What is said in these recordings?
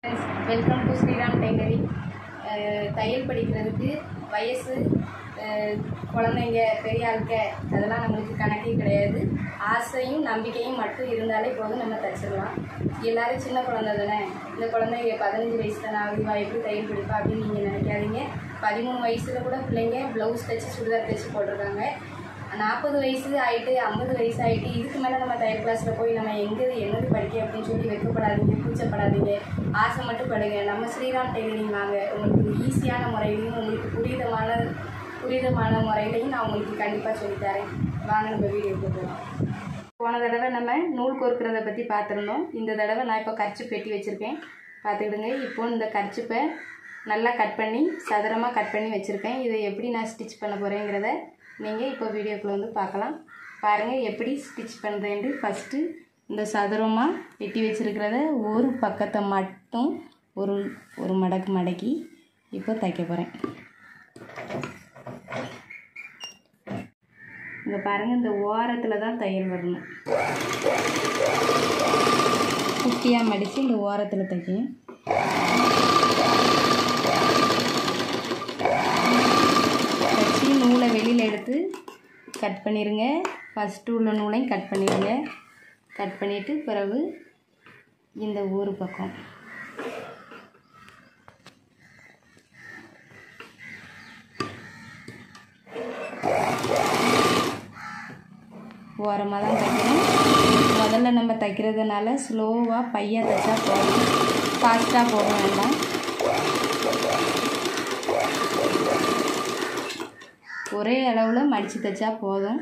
welcome to Sriram tailoring அஹ் தையல் படிக்கிறதுக்கு வயசு அஹ் குழந்தைங்க பெரிய ஆளுக்க அதெல்லாம் நம்மளுக்கு கணக்கே கிடையாது ஆசையும் நம்பிக்கையும் மட்டும் இருந்தாலே போதும் நம்ம தைச்சிடலாம் எல்லாரும் சின்ன குழந்தை தானே இந்த குழந்தைங்க பதினஞ்சு வயசு தானே ஆகுது இவ எப்படி தையல் படிப்பா அப்படின்னு நீங்கள் நினைக்காதீங்க பதிமூணு வயசில் கூட பிள்ளைங்க ப்ளவுஸ் தைச்சு சுடிதார் தைச்சு போட்டிருக்காங்க நாற்பது வயசு ஆயிட்டு ஐம்பது வயசு ஆயிட்டு இதுக்கு மேலே நம்ம தையல் கிளாஸில் போய் நம்ம எங்கே என்னது படிக்க அப்படின்னு சொல்லி வெட்கப்படாதீங்க கூச்சப்படாதீங்க ஆசை மட்டும் படுங்க நம்ம ஸ்ரீராம் டெய்லரிங் வாங்க உங்களுக்கு ஈஸியான முறையிலையும் உங்களுக்கு புரிதமான புரிதமான முறையிலையும் நான் உங்களுக்கு கண்டிப்பாக சொல்லித்தரேன் வாங்க நம்ம வீடியோ போகலாம் போன தடவை நம்ம நூல் கோர்க்கிறத பற்றி பார்த்துருந்தோம் இந்த தடவை நான் இப்போ கர்ச்சி பெட்டி வச்சுருக்கேன் பார்த்துக்கிடுங்க இப்போ இந்த கர்ச்சிப்பை நல்லா கட் பண்ணி சதுரமாக கட் பண்ணி வச்சுருக்கேன் இதை எப்படி நான் ஸ்டிச் பண்ண போகிறேங்கிறத நீங்கள் இப்போ வீடியோக்குள்ள வந்து பார்க்கலாம் பாருங்கள் எப்படி ஸ்டிச் பண்ணுறேன்ட்டு ஃபஸ்ட்டு இந்த சதுரமாக வெட்டி வச்சுருக்கிறத ஒரு பக்கத்தை மட்டும் ஒரு ஒரு மடக்கு மடக்கி இப்போ தைக்க போகிறேன் இங்கே பாருங்கள் இந்த ஓரத்தில் தான் தையல் வரணும் குட்டியாக மடித்து இந்த ஓரத்தில் தைக்கணும் வச்சு நூலை வெளியில் எடுத்து கட் பண்ணிடுங்க ஃபஸ்ட்டு உள்ள நூலையும் கட் பண்ணிடுங்க கட் பண்ணிவிட்டு பிறகு இந்த ஊர் பக்கம் ஓரமாக தான் தைக்கணும் முதல்ல நம்ம தைக்கிறதுனால ஸ்லோவாக பையாக தைச்சா போதும் ஃபாஸ்ட்டாக போக வேண்டாம் ஒரே அளவில் மடித்து தைச்சா போதும்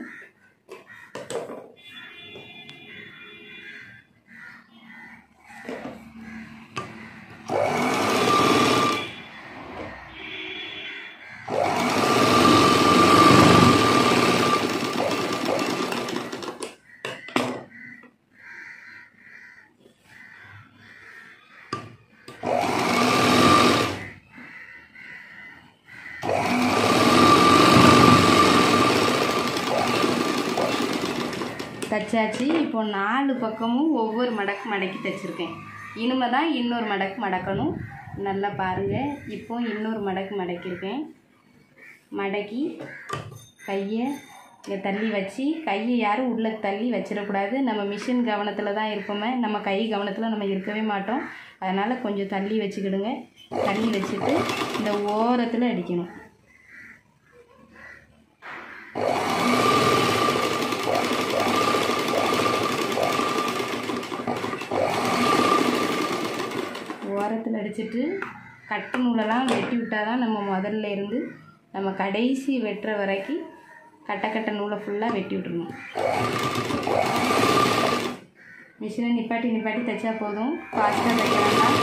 தைச்சாச்சு இப்போ நாலு பக்கமும் ஒவ்வொரு மடக்கு மடக்கி தைச்சிருக்கேன் இனிமே தான் இன்னொரு மடக்கு மடக்கணும் நல்லா பாருங்கள் இப்போ இன்னொரு மடக்கு மடக்கியிருக்கேன் மடக்கி கையை இங்கே தள்ளி வச்சு கையை யாரும் உள்ளே தள்ளி வச்சிடக்கூடாது நம்ம மிஷின் கவனத்தில் தான் இருப்போமே நம்ம கை கவனத்தில் நம்ம இருக்கவே மாட்டோம் அதனால் கொஞ்சம் தள்ளி வச்சுக்கிடுங்க தள்ளி வச்சுட்டு இந்த ஓரத்தில் அடிக்கணும் ஓரத்தில் அடிச்சிட்டு கட்டு நூலெல்லாம் வெட்டி விட்டால் தான் நம்ம முதல்ல இருந்து நம்ம கடைசி வெட்டுற வரைக்கும் கட்ட கட்ட நூலை ஃபுல்லாக வெட்டி விட்டுருணும் மிஷினை நிப்பாட்டி நிப்பாட்டி தைச்சா போதும் ஃபாஸ்ட்டாக தைக்க வேண்டாம்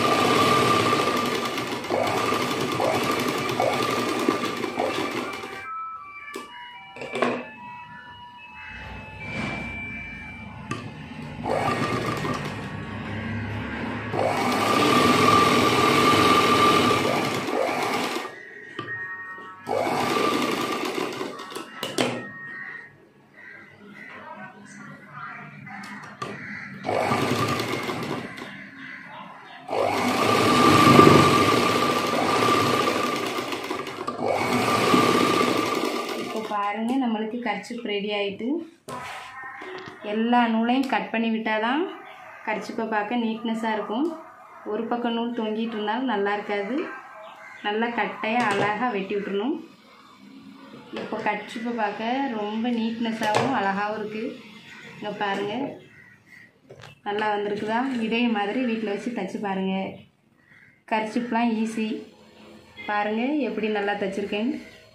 இப்போ பாருங்கள் நம்மளுக்கு கர்ச்சிப் ரெடி ஆகிட்டு எல்லா நூலையும் கட் பண்ணி விட்டால் தான் கர்ச்சிப்பை பார்க்க நீட்னஸாக இருக்கும் ஒரு பக்கம் நூல் தொங்கிட்டு இருந்தாலும் நல்லா இருக்காது நல்லா கட்டையாக அழகாக வெட்டி விட்டுறணும் இப்போ கர்ச்சிப்பை பார்க்க ரொம்ப நீட்னஸாகவும் அழகாகவும் இருக்குது இங்கே பாருங்கள் நல்லா வந்திருக்குதா இதே மாதிரி வீட்டில் வச்சு தைச்சி பாருங்கள் கர்ச்சிப்லாம் ஈஸி பாருங்கள் எப்படி நல்லா தைச்சிருக்கேன்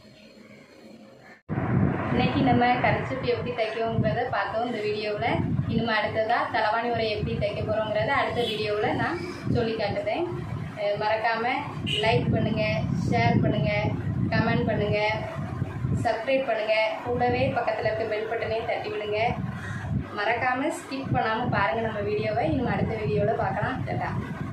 இன்னைக்கு நம்ம கரிச்சிப்பு எப்படி தைக்கோங்கிறத பார்த்தோம் இந்த வீடியோவில் இனிமே அடுத்ததாக தலைவாணி உரை எப்படி தைக்க போகிறோங்கிறத அடுத்த வீடியோவில் நான் சொல்லி காட்டுறேன் அஹ் மறக்காம லைக் பண்ணுங்கள் ஷேர் பண்ணுங்கள் கமெண்ட் பண்ணுங்கள் சப்ஸ்கிரைப் பண்ணுங்கள் கூடவே பக்கத்தில் இருக்க பெல் பட்டனையும் தட்டி விடுங்க மறக்காமல் ஸ்கிப் பண்ணாமல் பாருங்கள் நம்ம வீடியோவை இனிமே அடுத்த வீடியோவில் பார்க்கலாம் டாட்டா